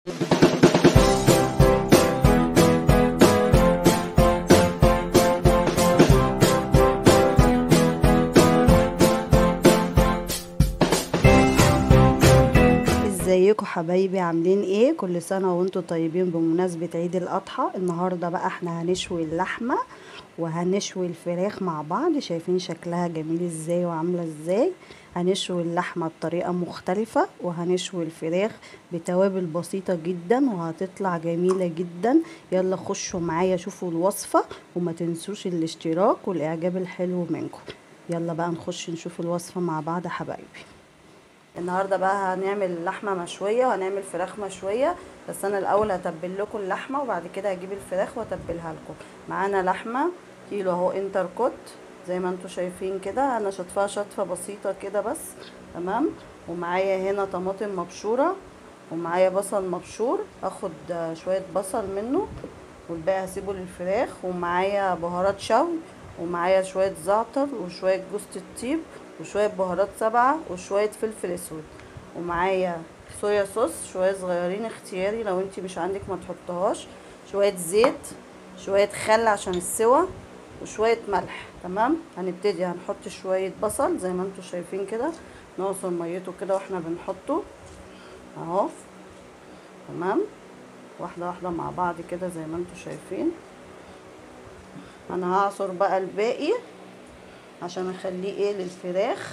ازيكم حبايبي عاملين ايه كل سنه وانتم طيبين بمناسبه عيد الاضحى النهارده بقى احنا هنشوي اللحمه وهنشوي الفراخ مع بعض شايفين شكلها جميل ازاي وعامله ازاي هنشوي اللحمه بطريقه مختلفه وهنشوي الفراخ بتوابل بسيطه جدا وهتطلع جميله جدا يلا خشوا معايا شوفوا الوصفه وما تنسوش الاشتراك والاعجاب الحلو منكم يلا بقى نخش نشوف الوصفه مع بعض يا حبايبي النهارده بقى هنعمل لحمه مشويه وهنعمل فراخ مشويه بس انا الاول هتبل لكم اللحمه وبعد كده هجيب الفراخ واتبلها لكم معانا لحمه كيلو اهو انتر كوت زي ما انتم شايفين كده انا شطفها شطفه بسيطه كده بس تمام ومعايا هنا طماطم مبشوره ومعايا بصل مبشور اخد شويه بصل منه والباقي هسيبه للفراخ ومعايا بهارات شوي ومعايا شويه زعتر وشويه جوز الطيب وشويه بهارات سبعة وشويه فلفل اسود ومعايا صويا صوص شويه صغيرين اختياري لو انتي مش عندك ما تحطهاش شويه زيت شويه خل عشان السوا وشويه ملح تمام هنبتدي هنحط شويه بصل زي ما انتم شايفين كده نعصر ميته كده واحنا بنحطه اهو تمام واحده واحده مع بعض كده زي ما انتم شايفين انا هعصر بقى الباقي عشان اخليه ايه للفراخ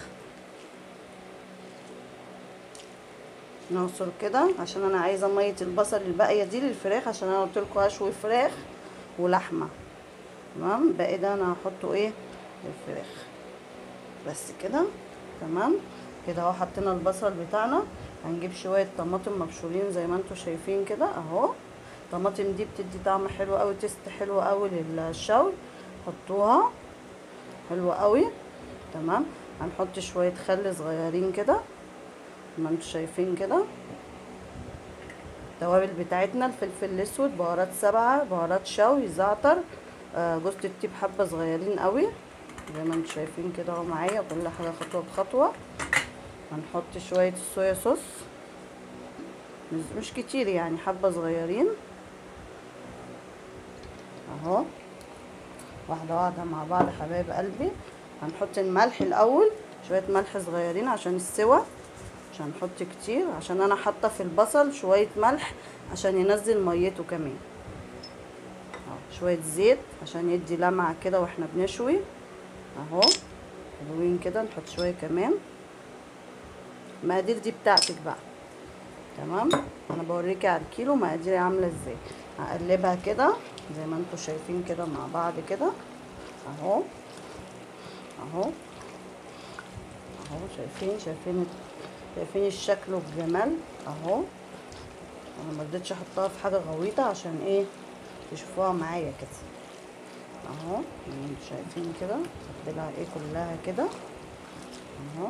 نعصر كده عشان انا عايزه ميه البصل الباقيه دي للفراخ عشان انا قلت لكم هشوي فراخ ولحمه تمام باقي ده انا هحطه ايه للفراخ بس كده تمام كده اهو حطينا البصل بتاعنا هنجيب شويه طماطم مبشورين زي ما انتم شايفين كده اهو الطماطم دي بتدي طعم حلو قوي تيست حلو قوي للشوي حطوها حلوة قوي تمام هنحط شوية خل صغيرين كده ما انتوا شايفين كده التوابل بتاعتنا الفلفل الاسود بهارات سبعة بهارات شوي زعتر آه جوز الطيب حبة صغيرين قوي زي ما انتوا شايفين كده اهو معايا كل حاجة خطوة بخطوة هنحط شوية الصويا صوص مش كتير يعني حبة صغيرين اهو واحدة واحدة مع بعض حبايب قلبي هنحط الملح الأول شوية ملح صغيرين عشان السوا مش هنحط كتير عشان أنا حاطة في البصل شوية ملح عشان ينزل ميته كمان اهو شوية زيت عشان يدي لمعة كده واحنا بنشوي اهو حلوين كده نحط شوية كمان المقادير دي بتاعتك بقى تمام انا بوريكي على الكيلو مقاديري عامله ازاي هقلبها كده زي ما انتم شايفين كده مع بعض كده اهو اهو اهو شايفين شايفين شايفين الشكل والجمال اهو انا مرضتش احطها في حاجه غويطه عشان ايه تشوفوها معايا كده اهو انتم شايفين كده تتبلها ايه كلها كده اهو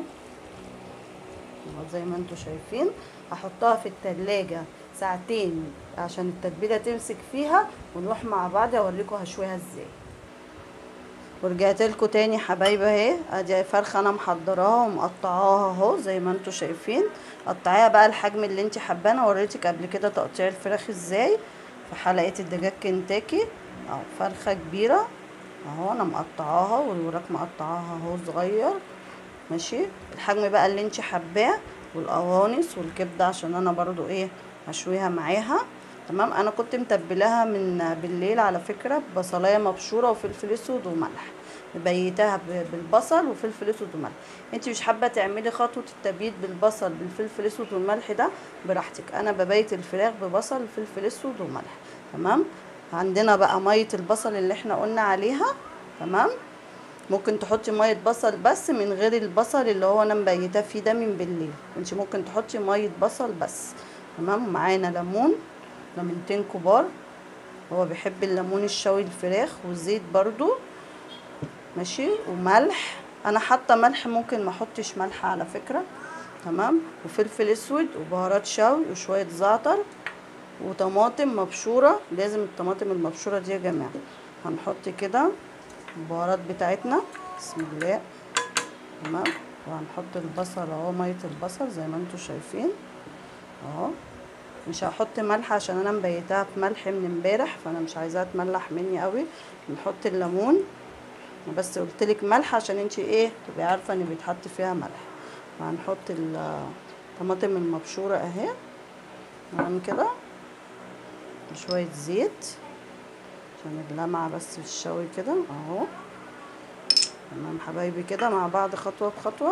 زي ما انتم شايفين هحطها في التلاجة ساعتين عشان التتبيلة تمسك فيها ونروح مع بعض اوريكم هشويها ازاي ورجعت لكم تاني حبايبي اهي ادي فرخه انا محضراها ومقطعاها اهو زي ما انتم شايفين قطعيها بقى الحجم اللي انت حباه انا وريتك قبل كده تقطيع الفراخ ازاي في حلقه الدجاج كنتاكي اهو فرخه كبيره اهو انا مقطعاها والوراك مقطعاها اهو صغير ماشي الحجم بقى اللي انت حباه والقوانص والكبده عشان انا برضو ايه هشويها معاها تمام انا كنت متبلاها من بالليل على فكره بصلايه مبشوره وفلفل اسود وملح مبيتاها بالبصل وفلفل اسود وملح انت مش حابه تعملي خطوه التبييت بالبصل بالفلفل الاسود والملح ده براحتك انا ببيت الفراخ ببصل وفلفل اسود وملح تمام عندنا بقى ميه البصل اللي احنا قلنا عليها تمام ممكن تحطي ميه بصل بس من غير البصل اللي هو انا مبيتاه فيه ده من بالليل انت ممكن تحطي ميه بصل بس تمام معانا ليمون ليمونتين كبار هو بيحب الليمون الشوي الفراخ والزيت برضو ماشي وملح انا حاطه ملح ممكن ما احطش ملح على فكره تمام وفلفل اسود وبهارات شوي وشويه زعتر وطماطم مبشوره لازم الطماطم المبشوره دي يا جماعه هنحط كده البهارات بتاعتنا بسم الله تمام وهنحط البصل اهو ميه البصل زي ما انتم شايفين اهو مش هحط ملح عشان انا مبيتها بملح من امبارح فانا مش عايزاها تملح مني قوي نحط الليمون أنا بس قلتلك ملح عشان انتي ايه تبقي عارفه ان بيتحط فيها ملح وهنحط الطماطم المبشوره اهي تمام كده وشويه زيت عشان اللمعه بس في الشوي كده اهو تمام حبايبي كده مع بعض خطوه بخطوه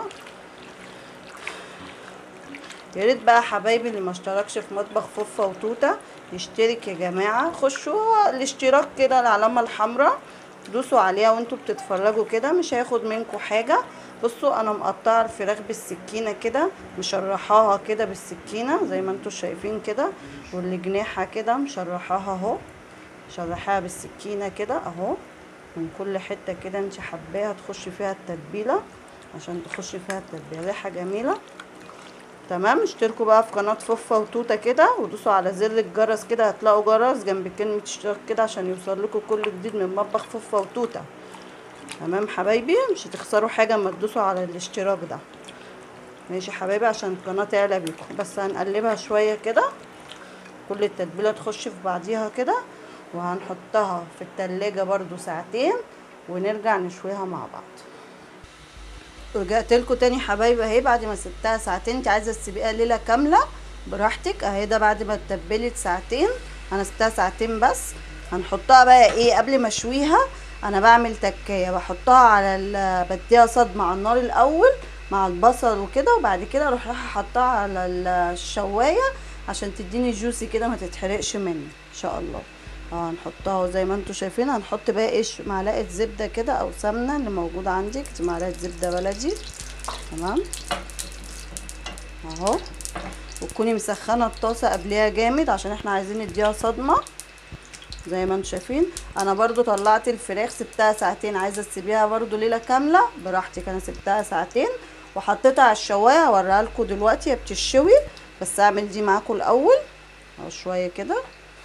يا ريت بقى حبايبي اللي ما اشتركش في مطبخ فوفا وتوته يشترك يا جماعه خشوا الاشتراك كده العلامه الحمراء دوسوا عليها وانتوا بتتفرجوا كده مش هياخد منكم حاجه بصوا انا مقطعه الفراخ بالسكينه كده مشرحاها كده بالسكينه زي ما انتوا شايفين كده والجناحه كده مشرحاها اهو شرحها بالسكينه كده اهو من كل حته كده انت حباها تخش فيها التتبيله عشان تخش فيها التتبيله ريحه جميله تمام اشتركوا بقى في قناه فوفا وتوته كده ودوسوا على زر الجرس كده هتلاقوا جرس جنب كلمه اشتراك كده عشان يوصل لكم كل جديد من مطبخ فوفا وتوته تمام حبايبي مش هتخسروا حاجه اما تدوسوا على الاشتراك ده ماشي حبايبي عشان القناه تعلى بيكم بس هنقلبها شويه كده كل التتبيله تخش في بعضيها كده وهنحطها في التلاجة برضو ساعتين ونرجع نشويها مع بعض رجعت لكم تاني حبايبي اهي بعد ما سبتها ساعتين انت عايزه تسيبيها ليله كامله براحتك اهي ده بعد ما اتبلت ساعتين انا سبتها ساعتين بس هنحطها بقى ايه قبل ما اشويها انا بعمل تكايه بحطها على ال- بديها صدمه على النار الاول مع البصل وكده وبعد كده اروح رايحه حطها على ال- الشوايه عشان تديني جوسي كده ما تتحرقش مني ان شاء الله اه هنحطها زي ما انتوا شايفين هنحط بقى ايه ش- معلقه زبده كده او سمنه اللي موجوده عندك دي معلقه زبده بلدي تمام اهو وتكوني مسخنه الطاسه قبلها جامد عشان احنا عايزين نديها صدمه زي ما انتم شايفين انا برضو طلعت الفراخ سبتها ساعتين عايزه تسيبيها برضو ليله كامله براحتك انا سبتها ساعتين وحطيتها على الشوايه هوريها لكم دلوقتي هي بتشوي بس اعمل دي معاكم الاول اهو شويه كده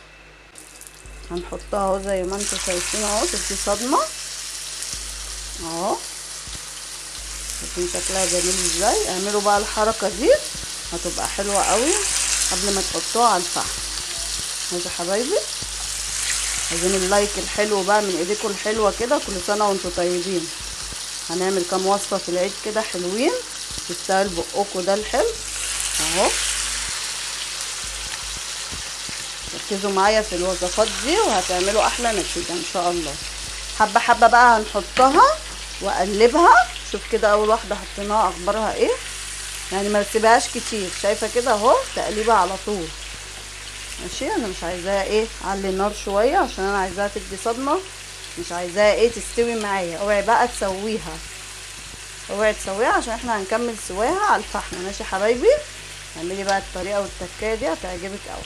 هنحطها اهو زي ما انتم شايفين اهو تدي صدمه اهو شايفين شكلها جميل ازاي اعملوا بقى الحركه دي هتبقى حلوه قوي قبل ما تحطوها على الفحم ماشي حبايبي عايزين اللايك الحلو بقى من ايديكم الحلوه كده كل سنه وانتم طيبين هنعمل كام وصفه في العيد كده حلوين يستاهل بقكم ده الحلو اهو ركزوا معايا في الوصفات دي وهتعملوا احلى نتيجه ان شاء الله حبه حبه بقى هنحطها واقلبها شوف كده اول واحده حطيناها اخبارها ايه يعني ما تسيبهاش كتير شايفه كده اهو تقليبها على طول ماشي انا مش عايزاها ايه اعلي النار شويه عشان انا عايزاها تدي صدمه مش عايزاها ايه تستوي معايا اوعي بقى تسويها اوعي تسويها عشان احنا هنكمل سواها على الفحم ماشي حبايبي اعملي بقى الطريقه والتكايه دي هتعجبك قوي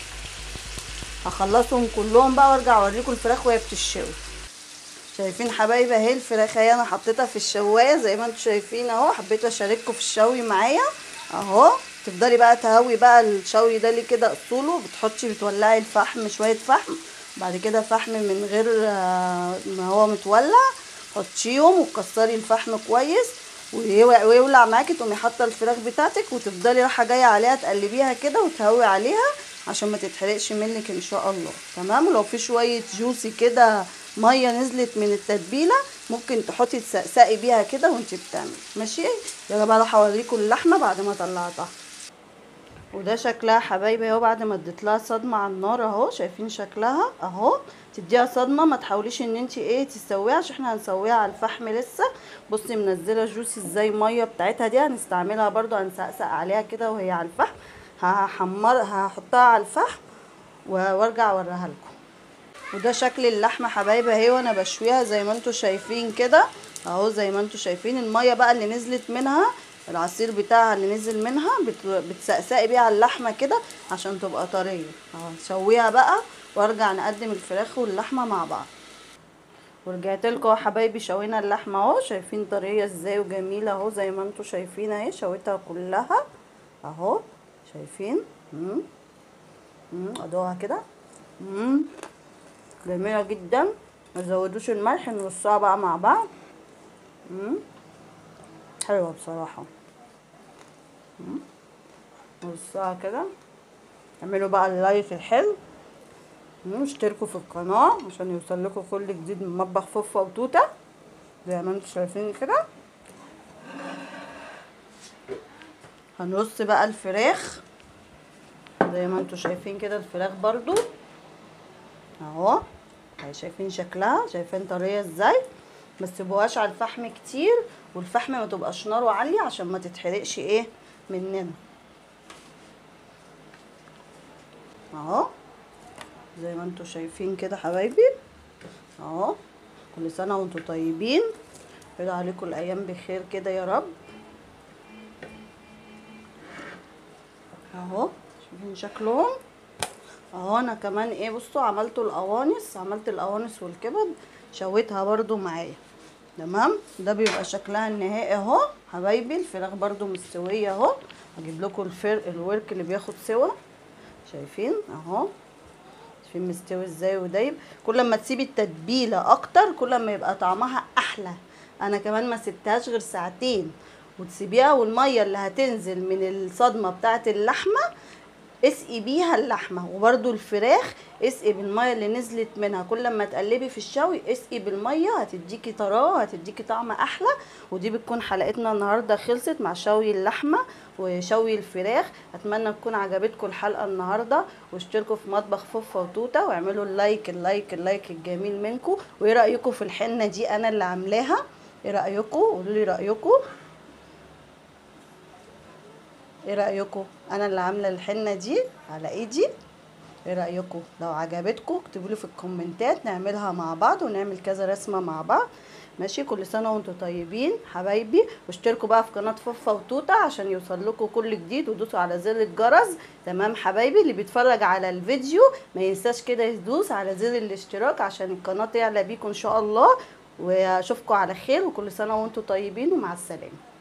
هخلصهم كلهم بقى وارجع اوريكم الفراخ وهي بتشوي شايفين حبايبي اهي الفراخ اهي انا حطيتها في الشوايه زي ما انتم شايفين اهو حبيت اشارككم في الشوي معايا اهو تفضلي بقى تهوي بقى الشوي ده ليه كده اصوله بتحطي بتولعي الفحم شويه فحم بعد كده فحم من غير آه، ما هو متولع حطيهم وتكسري الفحم كويس ويو- ويولع معاكي تقومي حاطه الفراخ بتاعتك وتفضلي رايحه جايه عليها تقلبيها كده وتهوي عليها عشان ما تتحرقش منك ان شاء الله تمام ولو في شويه جوسي كده ميه نزلت من التتبيله ممكن تحطي تسقسقي بيها كده وانت بتعملي ماشي يلا بقى راح اوريكم اللحمه بعد ما طلعتها وده شكلها حبايبي اهو بعد ما اديت لها صدمه على النار اهو شايفين شكلها اهو تديها صدمه ما تحاوليش ان انت ايه تسويها عشان احنا هنسويها على الفحم لسه بصي منزله جوسي ازاي الميه بتاعتها دي هنستعملها برضو هنسقسق عليها كده وهي على الفحم هحمر هحطها على الفحم و- وارجع اوريها لكم وده شكل اللحمه حبايبي اهي وانا بشويها زي ما انتوا شايفين كده اهو زي ما انتوا شايفين الميه بقى اللي نزلت منها العصير بتاعها اللي نزل منها بت- بتسقسقي بيها اللحمه كده عشان تبقى طريه اهو شويها بقى وارجع نقدم الفراخ واللحمه مع بعض ورجعت لكم اهو حبايبي شوينا اللحمه اهو شايفين طريه ازاي وجميله اهو زي ما انتوا شايفين اهي شويتها كلها اهو شايفين امم امم ادوها كده امم جميله جدا ما تزودوش الملح نرصها بقى مع بعض امم حلوه بصراحه امم نرصها كده اعملوا بقى اللايك الحلو اشتركوا في القناة عشان يوصل لكم كل جديد من مطبخ فوفا وتوتة زي ما انتم شايفين كده هنرص بقى الفراخ زي ما انتم شايفين كده الفراخ برضو اهو شايفين شكلها شايفين طريه ازاي ما تسيبوهاش على الفحم كتير والفحم ما تبقاش ناره عاليه عشان ما تتحرقش ايه مننا اهو زي ما انتم شايفين كده حبايبي اهو كل سنه وانتم طيبين يرضى عليكم الايام بخير كده يا رب اهو شايفين شكلهم اهو انا كمان ايه بصوا عملت القوانص عملت القوانص والكبد شويتها برضو معايا تمام ده بيبقى شكلها النهائي اهو حبايبي الفراخ برضو مستويه اهو هجيب لكم الفرق الورك اللي بياخد سوا شايفين اهو شايفين مستوي ازاي ودايب كل ما تسيبي التتبيله اكتر كل ما يبقى طعمها احلى انا كمان ما سبتهاش غير ساعتين وتسيبيها والميه اللي هتنزل من الصدمه بتاعه اللحمه اسقي بيها اللحمه وبرده الفراخ اسقي بالميه اللي نزلت منها كل ما تقلبي في الشوي اسقي بالميه هتديكي طراوه هتديكي طعم احلى ودي بتكون حلقتنا النهارده خلصت مع شوي اللحمه وشوي الفراخ اتمنى تكون عجبتكم الحلقه النهارده واشتركوا في مطبخ فوفا وتوته واعملوا اللايك اللايك اللايك الجميل منكم وايه رايكم في الحنه دي انا اللي عاملاها ايه رايكم قولوا لي رايكم ايه رايكم انا اللي عامله الحنه دي على ايدي ايه رايكم لو عجبتكم اكتبوا لي في الكومنتات نعملها مع بعض ونعمل كذا رسمه مع بعض ماشي كل سنه وانتم طيبين حبايبي واشتركوا بقى في قناه فوفا وتوته عشان يوصل لكم كل جديد ودوسوا على زر الجرس تمام حبايبي اللي بيتفرج على الفيديو ما ينساش كده يدوس على زر الاشتراك عشان القناه تعلى بيكم ان شاء الله واشوفكم على خير وكل سنه وانتم طيبين ومع السلامه